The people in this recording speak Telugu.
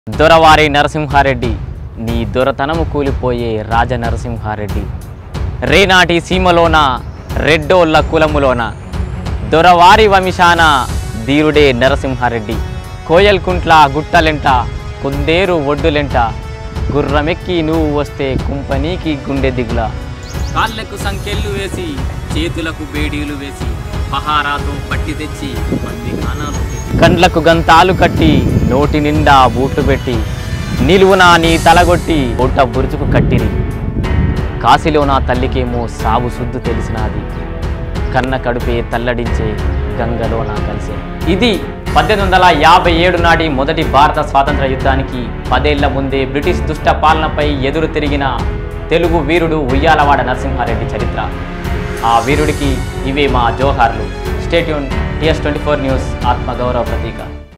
దొరవారి నరసింహారెడ్డి నీ దొరతనము కూలిపోయే రాజ నరసింహారెడ్డి రేనాటి సీమలోన రెడ్డోళ్ళ కులములోన దొరవారి వంశాన ధీరుడే నరసింహారెడ్డి కోయల్కుంట్ల గుట్టలెంట కుందేరు ఒడ్డులెంట గుర్రమెక్కి నువ్వు వస్తే కుంపనీకి గుండె దిగుల కాళ్ళకు సంకెళ్ళు వేసి చేతులకు బేడీలు వేసి పహారాతో పట్టి తెచ్చి మంది కానాలు కండ్లకు గంతాలు కట్టి నోటి నిండా బూట్లు పెట్టి నిలువునా నీ తలగొట్టి ఒట్ట బురుజుకు కట్టిరి కాశీలో నా తల్లికేమో సాగు శుద్ధు తెలిసినది కన్న కడుపే తల్లడించే గంగలో నా కలిసే ఇది పద్దెనిమిది వందల యాభై ఏడు నాటి మొదటి భారత స్వాతంత్ర యుద్ధానికి పదేళ్ల ముందే బ్రిటిష్ దుష్ట పాలనపై ఎదురు తిరిగిన తెలుగు వీరుడు ఉయ్యాలవాడ నరసింహారెడ్డి చరిత్ర ఆ వీరుడికి ఇవే మా జోహార్లు stay tuned TS twenty four news ఆత్మగౌరవ ప్రతీక